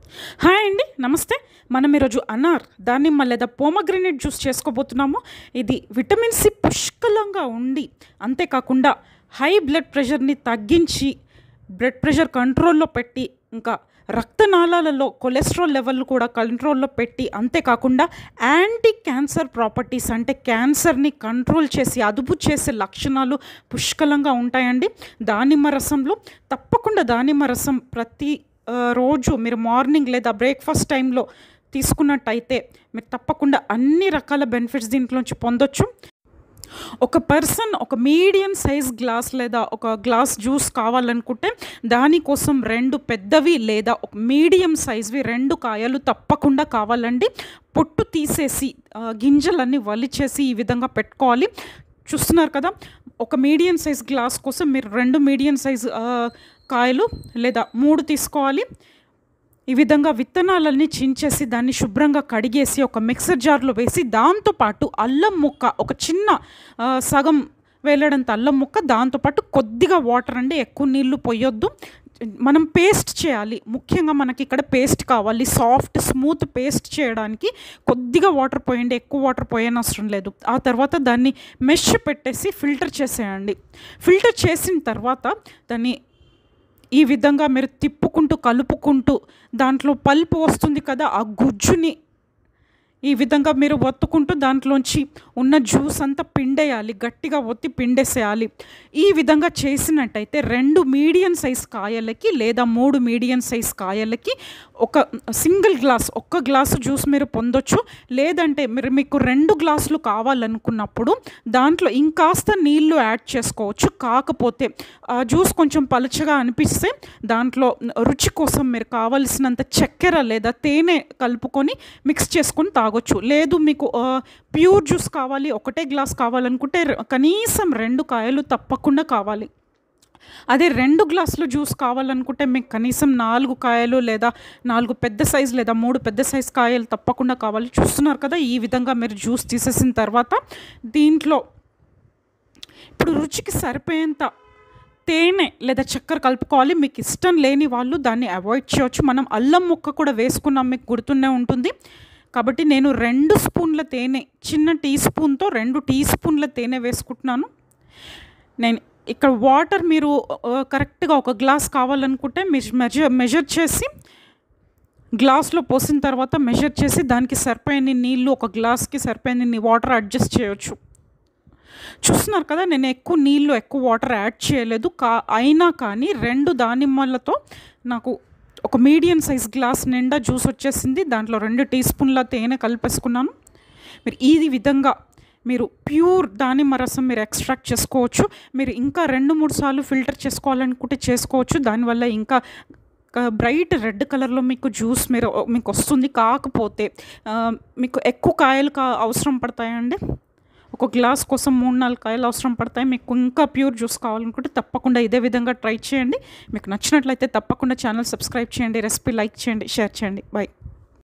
hi అండి నమస్తే మనం ఈరోజు అనార్ దానిమ్మ లేదా పోమగ్రనేట్ జ్యూస్ చేసుకోబోతున్నాము ఇది విటమిన్ సి పుష్కలంగా ఉండి అంతేకాకుండా హై బ్లడ్ ప్రెషర్ని తగ్గించి బ్లడ్ ప్రెషర్ కంట్రోల్లో పెట్టి ఇంకా రక్తనాళాలలో కొలెస్ట్రాల్ లెవెల్ కూడా కంట్రోల్లో పెట్టి అంతేకాకుండా యాంటీ క్యాన్సర్ ప్రాపర్టీస్ అంటే క్యాన్సర్ని కంట్రోల్ చేసి అదుపు చేసే లక్షణాలు పుష్కలంగా ఉంటాయండి దానిమ్మ రసంలో తప్పకుండా దానిమ్మ రసం ప్రతి ఆ, రోజు మీరు మార్నింగ్ లేదా బ్రేక్ఫాస్ట్ టైంలో తీసుకున్నట్టయితే మీరు తప్పకుండా అన్ని రకాల బెనిఫిట్స్ దీంట్లోంచి పొందొచ్చు ఒక పర్సన్ ఒక మీడియం సైజ్ గ్లాస్ లేదా ఒక గ్లాస్ జ్యూస్ కావాలనుకుంటే దానికోసం రెండు పెద్దవి లేదా ఒక మీడియం సైజ్వి రెండు కాయలు తప్పకుండా కావాలండి పొట్టు తీసేసి ఆ, గింజలన్నీ వలిచేసి ఈ విధంగా పెట్టుకోవాలి చూస్తున్నారు కదా ఒక మీడియం సైజ్ గ్లాస్ కోసం మీరు రెండు మీడియం సైజ్ ఆ, కాయలు లేదా మూడు తీసుకోవాలి ఈ విధంగా విత్తనాలన్నీ చించేసి దాన్ని శుభ్రంగా కడిగేసి ఒక మిక్సర్ జార్లో వేసి దాంతోపాటు అల్లం ముక్క ఒక చిన్న ఆ, సగం వేలడంత అల్లం ముక్క దాంతోపాటు కొద్దిగా వాటర్ అండి ఎక్కువ నీళ్లు పొయ్యొద్దు మనం పేస్ట్ చేయాలి ముఖ్యంగా మనకి ఇక్కడ పేస్ట్ కావాలి సాఫ్ట్ స్మూత్ పేస్ట్ చేయడానికి కొద్దిగా వాటర్ పోయండి ఎక్కువ వాటర్ పోయనవసరం లేదు ఆ తర్వాత దాన్ని మెష్ పెట్టేసి ఫిల్టర్ చేసేయండి ఫిల్టర్ చేసిన తర్వాత దాన్ని ఈ విధంగా మీరు తిప్పుకుంటూ కలుపుకుంటూ దాంట్లో పల్పు వస్తుంది కదా ఆ గుజ్జుని ఈ విధంగా మీరు ఒత్తుకుంటూ దాంట్లోంచి ఉన్న జ్యూస్ అంతా పిండేయాలి గట్టిగా ఒత్తి పిండేసేయాలి ఈ విధంగా చేసినట్టయితే రెండు మీడియం సైజ్ కాయలకి లేదా మూడు మీడియం సైజ్ కాయలకి ఒక సింగిల్ గ్లాస్ ఒక్క గ్లాసు జ్యూస్ మీరు పొందొచ్చు లేదంటే మీరు మీకు రెండు గ్లాసులు కావాలనుకున్నప్పుడు దాంట్లో ఇంకాస్త నీళ్లు యాడ్ చేసుకోవచ్చు కాకపోతే ఆ జ్యూస్ కొంచెం పలుచగా అనిపిస్తే దాంట్లో రుచి కోసం మీరు కావలసినంత చక్కెర లేదా తేనె కలుపుకొని మిక్స్ చేసుకొని తాగొచ్చు లేదు మీకు ఆ, ప్యూర్ జ్యూస్ కావాలి ఒకటే గ్లాస్ కావాలనుకుంటే రె- కనీసం రెండు కాయలు తప్పకుండా కావాలి అదే రెండు గ్లాసులు జ్యూస్ కావాలనుకుంటే మీకు కనీసం నాలుగు కాయలు లేదా నాలుగు పెద్ద సైజు లేదా మూడు పెద్ద సైజు కాయలు తప్పకుండా కావాలి చూస్తున్నారు కదా ఈ విధంగా మీరు జ్యూస్ తీసేసిన తర్వాత దీంట్లో ఇప్పుడు రుచికి సరిపోయేంత తేనె లేదా చక్కెర కలుపుకోవాలి మీకు ఇష్టం లేని వాళ్ళు దాన్ని అవాయిడ్ చేయొచ్చు మనం అల్లం ముక్క కూడా వేసుకున్నాం మీకు గుర్తునే ఉంటుంది కాబట్టి నేను రెండు స్పూన్ల తేనె చిన్న టీ స్పూన్తో రెండు టీ స్పూన్ల తేనె వేసుకుంటున్నాను నేను ఇక్కడ వాటర్ మీరు ఆ, కరెక్ట్గా ఒక గ్లాస్ కావాలనుకుంటే మెజ మెజర్ మెజర్ చేసి గ్లాస్లో పోసిన తర్వాత మెజర్ చేసి దానికి సరిపోయిన నీళ్ళు ఒక గ్లాస్కి సరిపోయిన వాటర్ అడ్జస్ట్ చేయొచ్చు చూస్తున్నారు కదా నేను ఎక్కువ నీళ్ళు ఎక్కువ వాటర్ యాడ్ చేయలేదు కా అయినా కానీ రెండు దానిమ్మలతో నాకు ఒక మీడియం సైజ్ గ్లాస్ నిండా జ్యూస్ వచ్చేసింది దాంట్లో రెండు టీ స్పూన్ల తేనె కలిపేసుకున్నాను మీరు ఈ విధంగా మీరు ప్యూర్ దానిమ్మ రసం మీరు ఎక్స్ట్రాక్ట్ చేసుకోవచ్చు మీరు ఇంకా రెండు మూడు సార్లు ఫిల్టర్ చేసుకోవాలనుకుంటే చేసుకోవచ్చు దానివల్ల ఇంకా బ్రైట్ రెడ్ కలర్లో మీకు జ్యూస్ మీరు మీకు వస్తుంది కాకపోతే ఆ, మీకు ఎక్కువ కాయలు కా అవసరం పడతాయండి ఒక గ్లాస్ కోసం మూడు నాలుగు కాయలు అవసరం పడతాయి మీకు ఇంకా ప్యూర్ జ్యూస్ కావాలనుకుంటే తప్పకుండా ఇదే విధంగా ట్రై చేయండి మీకు నచ్చినట్లయితే తప్పకుండా ఛానల్ సబ్స్క్రైబ్ చేయండి రెసిపీ లైక్ చేయండి షేర్ చేయండి బాయ్